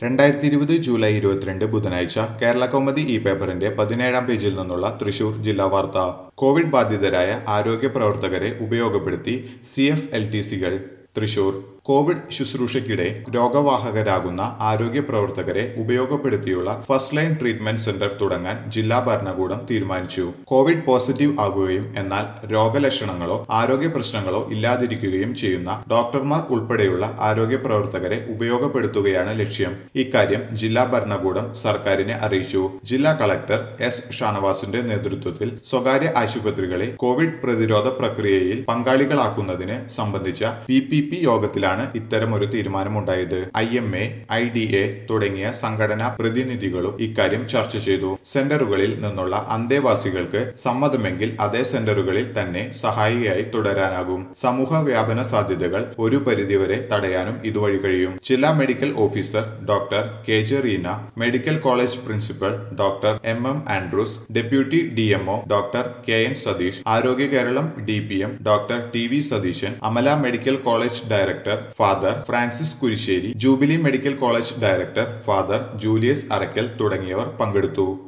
രണ്ടായിരത്തി ഇരുപത് ജൂലൈ ഇരുപത്തിരണ്ട് ബുധനാഴ്ച കേരള കൗമുദി ഈ പേപ്പറിന്റെ പതിനേഴാം പേജിൽ നിന്നുള്ള തൃശൂർ ജില്ലാ വാർത്ത കോവിഡ് ബാധിതരായ ആരോഗ്യ പ്രവർത്തകരെ ഉപയോഗപ്പെടുത്തി സി എഫ് എൽ ടി സികൾ തൃശൂർ കോവിഡ് ശുശ്രൂഷയ്ക്കിടെ രോഗവാഹകരാകുന്ന ആരോഗ്യ പ്രവർത്തകരെ ഉപയോഗപ്പെടുത്തിയുള്ള ഫസ്റ്റ് ലൈൻ ട്രീറ്റ്മെന്റ് സെന്റർ തുടങ്ങാൻ ജില്ലാ ഭരണകൂടം തീരുമാനിച്ചു കോവിഡ് പോസിറ്റീവ് ആകുകയും എന്നാൽ രോഗലക്ഷണങ്ങളോ ആരോഗ്യ പ്രശ്നങ്ങളോ ഇല്ലാതിരിക്കുകയും ചെയ്യുന്ന ഡോക്ടർമാർ ഉൾപ്പെടെയുള്ള ആരോഗ്യ പ്രവർത്തകരെ ഉപയോഗപ്പെടുത്തുകയാണ് ലക്ഷ്യം ഇക്കാര്യം ജില്ലാ ഭരണകൂടം സർക്കാരിനെ അറിയിച്ചു ജില്ലാ കളക്ടർ എസ് ഷാനവാസിന്റെ നേതൃത്വത്തിൽ സ്വകാര്യ ആശുപത്രികളെ കോവിഡ് പ്രതിരോധ പ്രക്രിയയിൽ പങ്കാളികളാക്കുന്നതിന് സംബന്ധിച്ച പി പി പി യോഗത്തിലാണ് ഇത്തരമൊരു തീരുമാനമുണ്ടായത് I M A I D A തുടങ്ങിയ സംഘടനാ പ്രതിനിധികളും ഇക്കാര്യം ചർച്ച ചെയ്തു സെന്ററുകളിൽ നിന്നുള്ള അന്തേവാസികൾക്ക് സമ്മതമെങ്കിൽ അതേ സെന്ററുകളിൽ തന്നെ സഹായിയായി തുടരാനാകും സമൂഹ വ്യാപന സാധ്യതകൾ ഒരു പരിധിവരെ തടയാനും ഇതുവഴി കഴിയും ജില്ലാ medical officer doctor K J Reena medical college principal doctor M M Andrews deputy D M O doctor K N Satheesh Arogya Keralam D P M doctor T V Satheesan Amala medical college director father Francis Kurisseri Jubilee medical college director father Julius Arakkal തുടങ്ങിയവർ പങ്കെടുത്തു